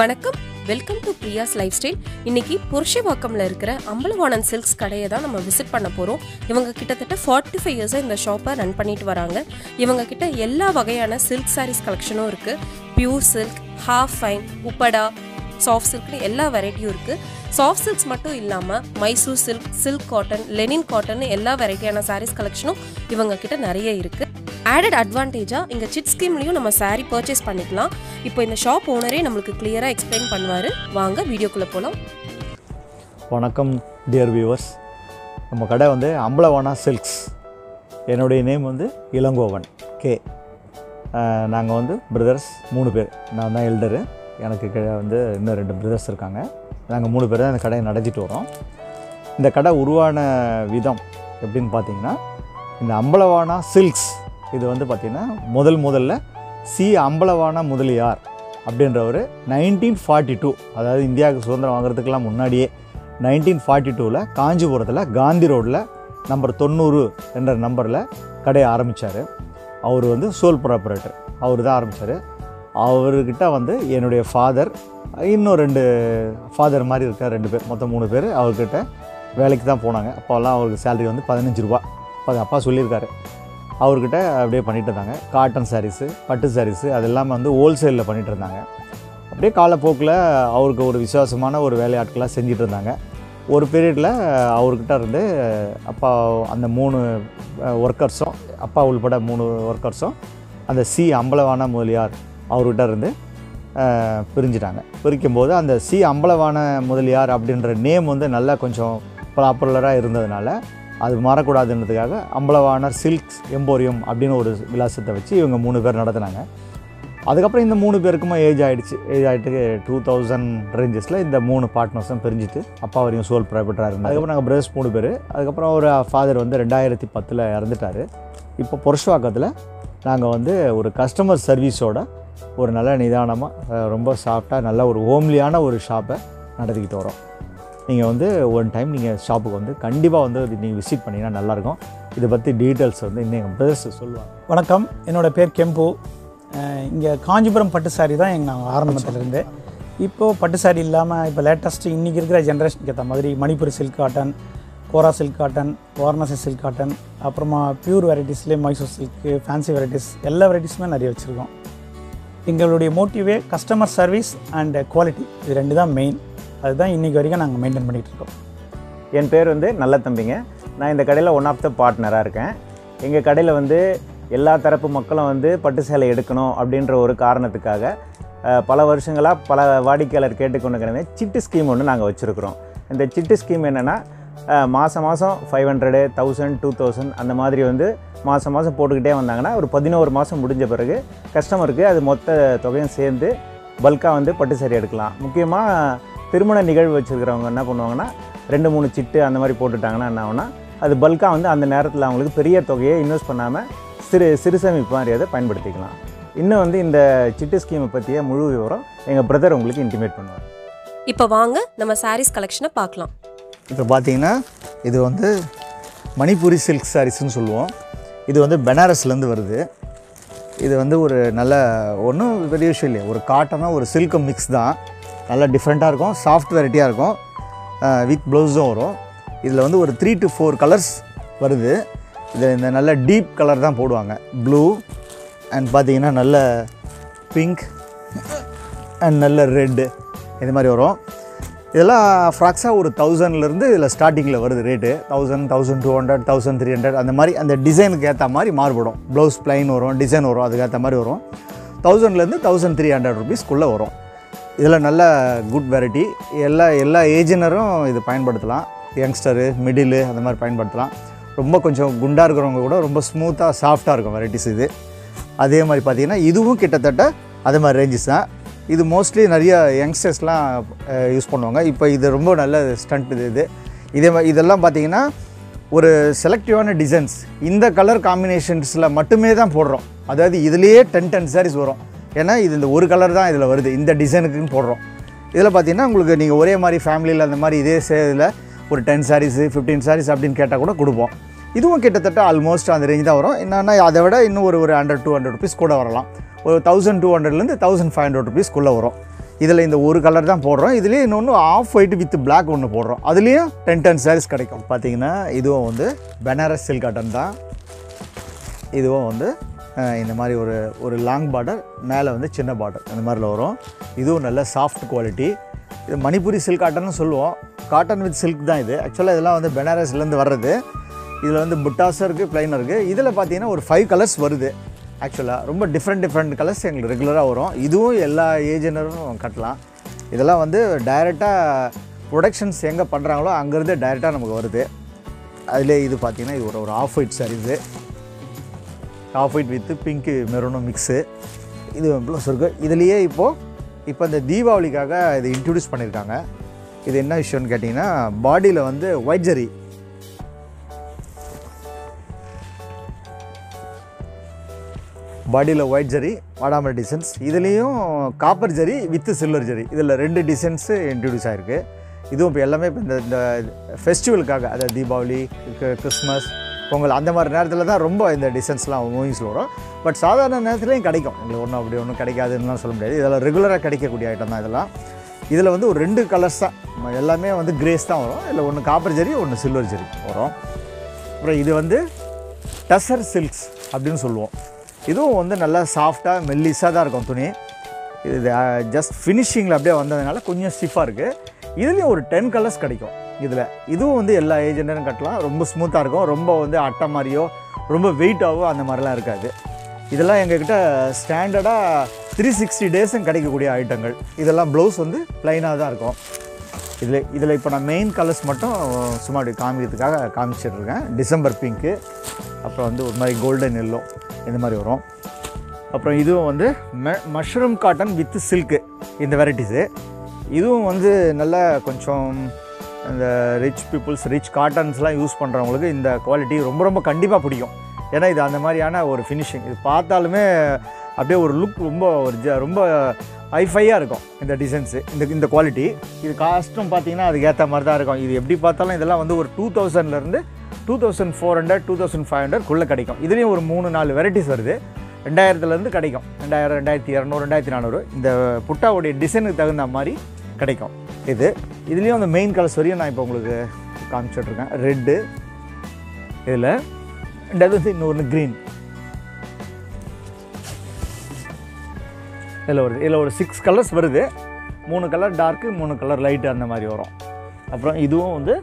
வணக்கம் welcome to Priya's life style இன்னைக்கு புருஷவாக்கம்ல இருக்கிற அம்பலவாணன் சில்க்ஸ் கடையை தான் நம்ம விசிட் பண்ண போகிறோம் இவங்க கிட்டத்தட்ட ஃபார்ட்டி ஃபைவ் இயர்ஸாக இந்த ஷாப்பை ரன் பண்ணிட்டு வராங்க இவங்க கிட்ட எல்லா வகையான சில்க் சாரீஸ் கலெக்ஷனும் இருக்குது pure silk half fine Uppada soft சில்க்னு எல்லா வெரைட்டியும் இருக்குது சாஃப்ட் சில்க்ஸ் மட்டும் இல்லாமல் Mysore silk silk cotton linen cotton எல்லா வெரைட்டியான சாரீஸ் கலெக்ஷனும் இவங்க கிட்ட நிறைய இருக்குது ஆடட் அட்வான்டேஜாக இங்கே சிட் ஸ்கீம்லையும் நம்ம saree பர்ச்சேஸ் பண்ணிக்கலாம் இப்போ இந்த ஷாப் ஓனரே நம்மளுக்கு கிளியராக எக்ஸ்பிளைன் பண்ணுவார் வாங்க வீடியோக்குள்ளே போகலாம் வணக்கம் டியர் வியூவர்ஸ் நம்ம கடை வந்து அம்பலவானா சில்க்ஸ் என்னுடைய நேம் வந்து இளங்கோவன் கே நாங்கள் வந்து பிரதர்ஸ் மூணு பேர் நான் தான் எல்டரு எனக்கு கீழே வந்து இன்னும் ரெண்டு பிரதர்ஸ் இருக்காங்க நாங்கள் மூணு பேர் தான் இந்த கடையை நடத்திட்டு வரோம் இந்த கடை உருவான விதம் எப்படின்னு பார்த்தீங்கன்னா இந்த அம்பலவானா சில்க்ஸ் இது வந்து பார்த்திங்கன்னா முதல் முதல்ல சி அம்பலவானா முதலியார் அப்படின்றவர் நைன்டீன் ஃபார்ட்டி டூ அதாவது இந்தியாவுக்கு சுதந்திரம் வாங்குறதுக்கெல்லாம் முன்னாடியே நைன்டீன் ஃபார்ட்டி டூவில் காஞ்சிபுரத்தில் காந்தி ரோட்டில் நம்பர் தொண்ணூறு என்ற நம்பரில் கடையை ஆரம்பித்தார் அவர் வந்து சோல் ப்ராப்பரேட்டர் அவர் தான் ஆரம்பித்தார் அவர்கிட்ட வந்து என்னுடைய ஃபாதர் இன்னும் ரெண்டு ஃபாதர் மாதிரி இருக்க ரெண்டு பேர் மொத்தம் மூணு பேர் அவர்கிட்ட வேலைக்கு தான் போனாங்க அப்போல்லாம் அவருக்கு சேலரி வந்து பதினஞ்சு ரூபா அப்போ அது அப்பா சொல்லியிருக்காரு அவர்கிட்ட அப்படியே பண்ணிட்டு இருந்தாங்க காட்டன் சாரீஸு பட்டு சாரீஸு அது எல்லாமே வந்து ஹோல்சேலில் பண்ணிட்டு இருந்தாங்க அப்படியே காலப்போக்கில் அவருக்கு ஒரு விசுவாசமான ஒரு வேலையாட்களாக செஞ்சுட்டு இருந்தாங்க ஒரு பீரியடில் அவர்கிட்ட இருந்து அப்பா அந்த மூணு ஒர்க்கர்ஸும் அப்பா உள்பட மூணு ஒர்க்கர்ஸும் அந்த சி அம்பலவான முதலியார் அவர்கிட்ட இருந்து அஹ், பிரிஞ்சிட்டாங்க பிரிக்கும்போது அந்த சி அம்பலவான முதலியார் அப்படின்ற நேம் வந்து நல்லா கொஞ்சம் பாப்புலராக இருந்ததுனால அது மாறக்கூடாதுன்றதுக்காக அம்பலவாணர் சில்க்ஸ் எம்போரியம் அப்படின்னு ஒரு விலாசத்தை வச்சு இவங்க மூணு பேர் நடத்துனாங்க அதுக்கப்புறம் இந்த மூணு பேருக்குமே ஏஜ் ஆகிடுச்சு ஏஜ் ஆகிட்டு டூ தௌசண்ட் ரேஞ்சஸில் இந்த மூணு பார்ட்னர்ஸும் பிரிஞ்சுட்டு அப்பா வரையும் சோல் ப்ரைவேட்டராக இருந்தாங்க அதுக்கப்புறம் நாங்கள் பிரதர்ஸ் மூணு பேர் அதுக்கப்புறம் ஒரு ஃபாதர் வந்து ரெண்டாயிரத்தி பத்தில் இறந்துட்டார் இப்போ புருஷவாக்கத்தில் நாங்கள் வந்து ஒரு கஸ்டமர் சர்வீஸோட ஒரு நல்ல நிதானமாக ரொம்ப சாஃப்டாக நல்ல ஒரு ஹோம்லியான ஒரு ஷாப்பை நடத்திக்கிட்டு வரோம் நீங்கள் வந்து ஒன் டைம் நீங்கள் ஷாப்புக்கு வந்து கண்டிப்பாக வந்து நீங்கள் விசிட் பண்ணிங்கன்னா நல்லாயிருக்கும் இதை பற்றி டீட்டெயில்ஸ் வந்து இன்னும் எங்கள் பிரதர்ஸ் சொல்லுவாங்க வணக்கம் என்னோட பேர் கெம்பு இங்கே காஞ்சிபுரம் பட்டு சாரி தான் எங்கள் நாங்கள் ஆரம்பத்திலிருந்து இப்போது பட்டு சாரி இல்லாமல் இப்போ லேட்டஸ்ட்டு இன்றைக்கி இருக்கிற ஜென்ரேஷனுக்கு ஏற்ற மாதிரி Manipur silk cotton Kora silk cotton Varanasi silk cotton அப்புறமா பியூர் வெரைட்டிஸ்லேயே மைசூர் சில்க்கு ஃபேன்சி வெரைட்டிஸ் எல்லா வெரைட்டிஸுமே நிறைய வச்சுருக்கோம் எங்களுடைய மோட்டிவே கஸ்டமர் சர்வீஸ் அண்ட் குவாலிட்டி இது ரெண்டு தான் மெயின் அதுதான் இன்றைக்கி வரைக்கும் நாங்கள் மெயின்டைன் பண்ணிகிட்டு இருக்கோம் என் பேர் வந்து நல்ல தம்பிங்க நான் இந்த கடையில் ஒன் ஆஃப் த பார்ட்னராக இருக்கேன் எங்கள் கடையில் வந்து எல்லா தரப்பு மக்களும் வந்து பட்டு சேலை எடுக்கணும் அப்படின்ற ஒரு காரணத்துக்காக அஹ், பல வருஷங்களாக பல வாடிக்கையாளர் கேட்டுக்கொண்டு சிட்டு ஸ்கீம் ஒன்று நாங்கள் வச்சுருக்குறோம் இந்த சிட்டு ஸ்கீம் என்னென்னா மாதம் மாதம் five hundred thousand two thousand அந்த மாதிரி வந்து மாதம் மாதம் போட்டுக்கிட்டே வந்தாங்கன்னா ஒரு பதினோரு மாதம் முடிஞ்ச பிறகு கஸ்டமருக்கு அது மொத்த தொகையும் சேர்ந்து பல்காக வந்து பட்டு சேரி எடுக்கலாம் முக்கியமாக திருமண நிகழ்வு வச்சுருக்கிறவங்க என்ன பண்ணுவாங்கன்னா ரெண்டு மூணு சிட்டு அந்த மாதிரி போட்டுட்டாங்கன்னா என்ன ஆகும்னா அது பல்காக வந்து அந்த நேரத்தில் அவங்களுக்கு பெரிய தொகையை இன்வெஸ்ட் பண்ணாமல் சிறு சிறு சேமிப்பு மாதிரி அதை பயன்படுத்திக்கலாம் இன்னும் வந்து இந்த சிட்டு ஸ்கீமை பற்றிய முழு விவரம் எங்கள் பிரதர் உங்களுக்கு இன்டிமேட் பண்ணுவார் இப்போ வாங்க நம்ம சாரீஸ் கலெக்ஷனை பார்க்கலாம் இப்போ பார்த்தீங்கன்னா இது வந்து மணிப்பூரி சில்க் சாரீஸ்னு சொல்லுவோம் இது வந்து பெனாரஸ்லேருந்து வருது இது வந்து ஒரு நல்ல ஒன்றும் பெரிய விஷயம் இல்லையா ஒரு காட்டனாக ஒரு சில்க் மிக்ஸ் தான் நல்லா டிஃப்ரெண்ட்டாக இருக்கும் சாஃப்ட் வெரைட்டியாக இருக்கும் வித் ப்ளவுஸும் வரும் இதில் வந்து ஒரு த்ரீ டு ஃபோர் கலர்ஸ் வருது இது இந்த நல்ல டீப் கலர் தான் போடுவாங்க ப்ளூ அண்ட் பார்த்தீங்கன்னா நல்ல பிங்க் அண்ட் நல்ல ரெட்டு இது மாதிரி வரும் இதெல்லாம் ஃப்ராக்ஸாக ஒரு தௌசண்ட்லேருந்து இதில் ஸ்டார்டிங்கில் வருது rate thousand thousand two hundred thousand three hundred அந்த மாதிரி அந்த டிசைனுக்கு ஏற்ற மாதிரி மாறுபடும் ப்ளவுஸ் ப்ளைன் வரும் டிசைன் வரும் அதுக்கு ஏற்ற மாதிரி வரும் தௌசண்ட்லேருந்து தௌசண்ட் த்ரீ ஹண்ட்ரட் ருபீஸ்க்குள்ளே வரும் இதில் நல்ல குட் வெரைட்டி எல்லா எல்லா ஏஜினரும் இது பயன்படுத்தலாம் யங்ஸ்டரு மிடிலு அந்த மாதிரி பயன்படுத்தலாம் ரொம்ப கொஞ்சம் குண்டாக இருக்கிறவங்க கூட ரொம்ப ஸ்மூத்தாக சாஃப்டாக இருக்கும் வெரைட்டிஸ் இது அதே மாதிரி பார்த்தீங்கன்னா இதுவும் கிட்டத்தட்ட அதே மாதிரி ரேஞ்சஸ் தான் இது மோஸ்ட்லி நிறைய யங்ஸ்டர்ஸ்லாம் யூஸ் பண்ணுவாங்க இப்போ இது ரொம்ப நல்ல ஸ்டண்ட் இது இது இதே மாதிரி இதெல்லாம் பார்த்தீங்கன்னா ஒரு செலக்டிவான டிசைன்ஸ் இந்த கலர் காம்பினேஷன்ஸில் மட்டுமே தான் போடுறோம் அதாவது இதுலேயே டென் டென் சாரீஸ் வரும் ஏன்னா இது இந்த ஒரு கலர் தான் இதில் வருது இந்த டிசைனுக்குன்னு போடுறோம் இதில் பார்த்தீங்கன்னா உங்களுக்கு நீங்கள் ஒரே மாதிரி ஃபேமிலியில் அந்த மாதிரி இதே சேதில் ஒரு டென் சாரீஸு ஃபிஃப்டீன் சாரீஸ் அப்படின்னு கேட்டால் கூட கொடுப்போம் இதுவும் கிட்டத்தட்ட ஆல்மோஸ்ட் அந்த ரேஞ்ச் தான் வரும் என்னென்னா அதை விட இன்னும் ஒரு ஒரு ஹண்ட்ரட் டூ ஹண்ட்ரட் ருபீஸ் கூட வரலாம் ஒரு தௌசண்ட் டூ ஹண்ட்ரட்லேருந்து தௌசண்ட் ஃபைவ் ஹண்ட்ரட் ருபீஸ்க்குள்ளே வரும் இதில் இந்த ஒரு கலர் தான் போடுறோம் இதுலேயே இன்னொன்று ஆஃப் ஒயிட் வித் Black ஒன்று போடுறோம் அதுலேயும் டென் டென் sarees கிடைக்கும் பார்த்தீங்கன்னா இதுவும் வந்து பனாரஸ் சில்க் காட்டன் தான் இதுவும் வந்து அஹ், இந்த மாதிரி ஒரு ஒரு லாங் பார்டர் மேலே வந்து சின்ன பார்டர் இந்த மாதிரில வரும் இதுவும் நல்ல சாஃப்ட் குவாலிட்டி இது மணிப்புரி சில்க் காட்டன்னு சொல்லுவோம் காட்டன் வித் சில்க் தான் இது ஆக்சுவலாக இதெல்லாம் வந்து பெனாரஸ்லேருந்து வர்றது இதில் வந்து புட்டாஸும் இருக்குது ப்ளைனும் இருக்குது இதில் பார்த்தீங்கன்னா ஒரு ஃபைவ் கலர்ஸ் வருது ஆக்சுவலாக ரொம்ப டிஃப்ரெண்ட் டிஃப்ரெண்ட் கலர்ஸ் எங்களுக்கு ரெகுலராக வரும் இதுவும் எல்லா ஏஜெனரும் கட்டலாம் இதெல்லாம் வந்து டைரெக்டாக ப்ரொடக்ஷன்ஸ் எங்கே பண்ணுறாங்களோ அங்கேருந்து டைரெக்டாக நமக்கு வருது அதிலே இது பார்த்தீங்கன்னா இது ஒரு ஒரு off white saris off white with pink மெரூனும் மிக்ஸு இது ப்ளஸ் இருக்குது இதுலேயே இப்போது இப்போ இந்த தீபாவளிக்காக இது இன்ட்ரடியூஸ் பண்ணியிருக்காங்க இது என்ன விஷயம்னு கேட்டிங்கன்னா பாடியில் வந்து ஒயிட் ஜரி பாடியில் ஒயிட் ஜரி வாடாமல் டிசைன்ஸ் இதுலேயும் copper zari with silver zari இதில் ரெண்டு டிசைன்ஸு இன்ட்ரடியூஸ் ஆகிருக்கு இதுவும் இப்போ எல்லாமே இப்போ இந்த இந்த ஃபெஸ்டிவலுக்காக அதாவது தீபாவளி கிறிஸ்மஸ் கிறிஸ்மஸ் பொங்கல் அந்த மாதிரி நேரத்தில் தான் ரொம்ப இந்த டிசைன்ஸ்லாம் மூவிஸில் வரும் பட் சாதாரண நேரத்துலையும் கிடைக்கும் எங்களுக்கு ஒன்றும் அப்படி ஒன்றும் கிடைக்காதுன்னுலாம் சொல்ல முடியாது இதெல்லாம் ரெகுலராக கிடைக்கக்கூடிய ஐட்டம் தான் இதெல்லாம் இதில் வந்து ஒரு ரெண்டு கலர்ஸ் தான் ம- எல்லாமே வந்து கிரேஸ் தான் வரும் இதில் ஒன்று காப்பர் ஜரி ஒன்று சில்வர் ஜரி வரும் அப்புறம் இது வந்து டசர் சில்க்ஸ் அப்படின்னு சொல்லுவோம் இதுவும் வந்து நல்லா சாஃப்டாக மெல்லிஸாக தான் இருக்கும் துணி இது ஜஸ்ட் ஃபினிஷிங்கில் அப்படியே வந்ததுனால கொஞ்சம் ஸ்டிஃபாக இருக்குது இதுலேயும் ஒரு டென் கலர்ஸ் கிடைக்கும் இதில் இதுவும் வந்து எல்லா ஏஜென்டரும் கட்டலாம் ரொம்ப ஸ்மூத்தாக இருக்கும் ரொம்ப வந்து அட்டை மாதிரியோ ரொம்ப வெயிட்டாகவோ அந்த மாதிரிலாம் இருக்காது இதெல்லாம் எங்ககிட்ட ஸ்டாண்டர்டாக த்ரீ சிக்ஸ்டி டேஸும் கிடைக்கக்கூடிய ஐட்டங்கள் இதெல்லாம் ப்ளவுஸ் வந்து ப்ளைனாக தான் இருக்கும் இதில் இதில் இப்போ நான் மெயின் கலர்ஸ் மட்டும் சும்மா அப்படி காமிக்கிறதுக்காக காமிச்சிட்டு இருக்கேன் டிசம்பர் பிங்க்கு அப்புறம் வந்து ஒரு மாதிரி கோல்டன் எல்லோ இந்த மாதிரி வரும் அப்புறம் இதுவும் வந்து ம மஷ்ரூம் காட்டன் வித் சில்க்கு இந்த வெரைட்டிஸு இதுவும் வந்து நல்ல கொஞ்சம் இந்த ரிச் பீப்புள்ஸ் ரிச் காட்டன்ஸ்லாம் யூஸ் பண்ணுறவங்களுக்கு இந்த குவாலிட்டி ரொம்ப ரொம்ப கண்டிப்பாக பிடிக்கும் ஏன்னா இது அந்த மாதிரியான ஒரு ஃபினிஷிங் இது பார்த்தாலுமே அப்படியே ஒரு லுக் ரொம்ப ஒரு ஜ ரொம்ப ஹைஃபையாக இருக்கும் இந்த டிசைன்ஸு இந்த இந்த குவாலிட்டி இது காஸ்ட்டும் பார்த்தீங்கன்னா அதுக்கு ஏற்ற மாதிரி தான் இருக்கும் இது எப்படி பார்த்தாலும் இதெல்லாம் வந்து ஒரு டூ தௌசண்ட்லேருந்து two thousand four hundred two thousand five ஹண்ட்ரட்குள்ளே கிடைக்கும் இதுலேயும் ஒரு மூணு நாலு வெரைட்டிஸ் வருது ரெண்டாயிரத்துலேருந்து கிடைக்கும் ரெண்டாயிரம் ரெண்டாயிரத்தி இரநூறு ரெண்டாயிரத்தி நானூறு இந்த புட்டாவுடைய டிசைனுக்கு தகுந்த மாதிரி கிடைக்கும் இது இதுலேயும் அந்த மெயின் கலர்ஸ் வரையும் நான் இப்போ உங்களுக்கு காமிச்சிட்ருக்கேன் ரெட்டு இதில் ரெண்டாவது வந்து இன்னொன்று க்ரீன் இதில் வருது இதில் ஒரு சிக்ஸ் கலர்ஸ் வருது மூணு கலர் டார்க்கு மூணு கலர் லைட்டு அந்த மாதிரி வரும் அப்புறம் இதுவும் வந்து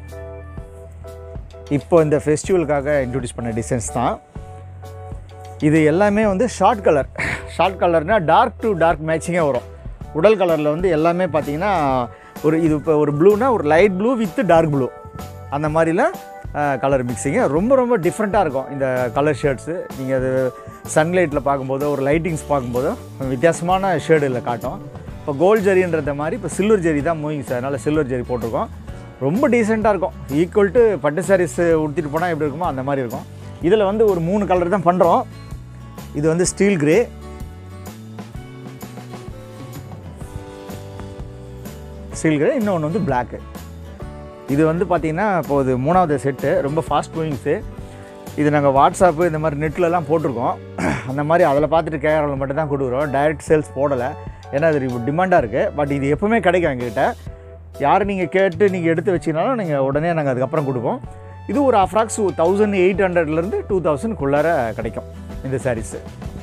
இப்போ இந்த ஃபெஸ்டிவலுக்காக இன்ட்ரடியூஸ் பண்ண டிசைன்ஸ் தான் இது எல்லாமே வந்து ஷார்ட் கலர் ஷார்ட் கலர்னால் டார்க் டு டார்க் மேட்சிங்கே வரும் உடல் கலரில் வந்து எல்லாமே பார்த்தீங்கன்னா ஒரு இது இப்போ ஒரு ப்ளூனா ஒரு light blue with dark blue அந்த மாதிரிலாம் கலர் மிக்சிங்கு ரொம்ப ரொம்ப டிஃப்ரெண்ட்டாக இருக்கும் இந்த கலர் ஷேட்ஸு நீங்கள் அது சன்லைட்டில் பார்க்கும்போதோ ஒரு லைட்டிங்ஸ் பார்க்கும்போதோ வித்தியாசமான ஷேடில் காட்டும் இப்போ கோல்ட் ஜெரின்றத மாதிரி இப்போ சில்வர் ஜெரி தான் மூவிங் சார் அதனால் சில்வர் ஜெரி போட்டிருக்கோம் ரொம்ப டீசெண்டாக இருக்கும் ஈக்குவல் டு பட்டு சாரீஸ் உடுத்திட்டு போனால் எப்படி இருக்குமோ அந்த மாதிரி இருக்கும் இதில் வந்து ஒரு மூணு கலர் தான் பண்ணுறோம் இது வந்து ஸ்டீல் கிரே ஸ்டீல் கிரே இன்னொன்று வந்து பிளாக்கு இது வந்து பார்த்திங்கன்னா இப்போ இது மூணாவது செட்டு ரொம்ப ஃபாஸ்ட் மூவிங்ஸு இது நாங்கள் வாட்ஸ்அப்பு இந்த மாதிரி நெட்லலாம் போட்டிருக்கோம் அந்த மாதிரி அதில் பார்த்துட்டு கேரளா மட்டும் தான் கொடுக்குறோம் டைரக்ட் சேல்ஸ் போடலை ஏன்னா அது டிமாண்டாக இருக்குது பட் இது எப்பவுமே கிடைக்கும் எங்ககிட்ட யார் நீங்கள் கேட்டு நீங்கள் எடுத்து வச்சிங்கனாலும் நீங்கள் உடனே நாங்கள் அதுக்கப்புறம் கொடுப்போம் இது ஒரு அப்ராக்ஸ் தௌசண்ட் எயிட் ஹண்ட்ரட்லேருந்து டூ தௌசண்ட்குள்ளார கிடைக்கும் இந்த சாரீஸு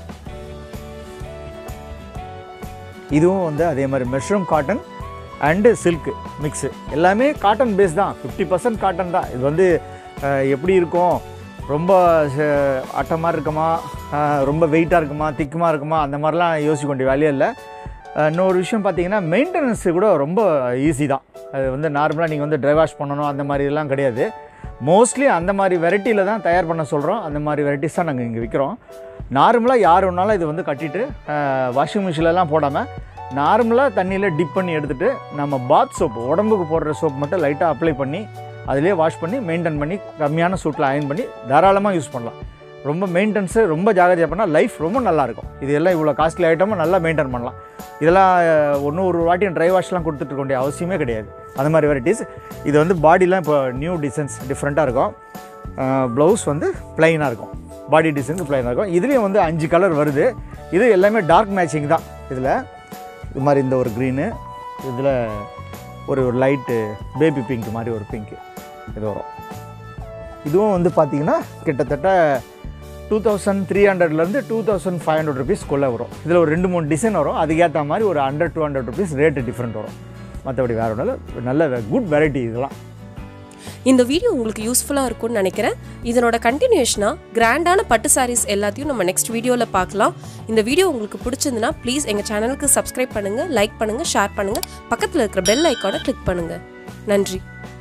இதுவும் வந்து அதே மாதிரி mushroom cotton and silk mix எல்லாமே காட்டன் பேஸ் தான் ஃபிஃப்டி பர்சன்ட் காட்டன் தான் இது வந்து அஹ், எப்படி இருக்கும் ரொம்ப ச- அட்டமாக இருக்குமா அஹ், ரொம்ப வெயிட்டாக இருக்குமா திக்குமா இருக்குமா அந்த மாதிரிலாம் யோசிக்க வேண்டிய வேலையே இல்லை அஹ், இன்னொரு விஷயம் பார்த்தீங்கன்னா மெயின்டெனன்ஸு கூட ரொம்ப ஈஸி தான் அது வந்து நார்மலாக நீங்கள் வந்து ட்ரை வாஷ் பண்ணணும் அந்த மாதிரிலாம் கிடையாது மோஸ்ட்லி அந்த மாதிரி வெரைட்டியில் தான் தயார் பண்ண சொல்கிறோம் அந்த மாதிரி வெரைட்டிஸ் தான் நாங்கள் இங்கே விற்கிறோம் நார்மலாக யார் வேணாலும் இது வந்து கட்டிட்டு வாஷிங் மிஷின்லலாம் போடாமல் நார்மலாக தண்ணியில் டிப் பண்ணி எடுத்துகிட்டு நம்ம பாத் சோப்பு உடம்புக்கு போடுற சோப் மட்டும் லைட்டாக அப்ளை பண்ணி அதிலே வாஷ் பண்ணி மெயின்டைன் பண்ணி கம்மியான சூட்டில் அயன் பண்ணி தாராளமாக யூஸ் பண்ணலாம் ரொம்ப மெயின்டெனன்ஸு ரொம்ப ஜாகிரதையாக பண்ணால் லைஃப் ரொம்ப நல்லாயிருக்கும் இது எல்லாம் இவ்வளோ காஸ்ட்லி ஐட்டமும் நல்லா மெயின்டைன் பண்ணலாம் இதெல்லாம் ஒன்று ஒரு வாட்டியும் ட்ரை வாஷ்லாம் கொடுத்துட்டு இருக்க வேண்டிய அவசியமே கிடையாது அந்த மாதிரி வெரைட்டிஸ் இது வந்து பாடிலாம் இப்போ நியூ டிசைன்ஸ் டிஃப்ரெண்ட்டாக இருக்கும் ப்ளவுஸ் வந்து ப்ளைனாக இருக்கும் பாடி டிசைனுக்கு ப்ளைனாக இருக்கும் இதுலேயும் வந்து அஞ்சு கலர் வருது இது எல்லாமே டார்க் மேட்சிங் தான் இதில் இது மாதிரி இந்த ஒரு க்ரீனு இதில் ஒரு ஒரு லைட்டு பேபி பிங்க் மாதிரி ஒரு பிங்க்கு இது வரும் இதுவும் வந்து பார்த்தீங்கன்னா கிட்டத்தட்ட டூ தௌசண்ட் த்ரீ ஹண்ட்ரட்லேருந்து டூ தௌசண்ட் ஃபைவ் ஹண்ட்ரட் ருபீஸ்க்குள்ளே வரும் இதில் ஒரு ரெண்டு மூணு டிசைன் வரும் அதுக்கேற்ற மாதிரி ஒரு hundred two hundred rupees rate different வரும் மற்றபடி வேறு ஒன்றும் இல்லை நல்ல குட் வெரைட்டி இதெல்லாம் இந்த வீடியோ உங்களுக்கு யூஸ்ஃபுல்லாக இருக்கும்னு நினைக்கிறேன் இதனோட கண்டினியூஷனாக கிராண்டான பட்டு சாரீஸ் எல்லாத்தையும் நம்ம நெக்ஸ்ட் வீடியோவில் பார்க்கலாம் இந்த வீடியோ உங்களுக்கு பிடிச்சிருந்துன்னா ப்ளீஸ் எங்கள் சேனலுக்கு சப்ஸ்கிரைப் பண்ணுங்கள் லைக் பண்ணுங்கள் ஷேர் பண்ணுங்கள் பக்கத்தில் இருக்கிற பெல் ஐக்கானை கிளிக் பண்ணுங்கள் நன்றி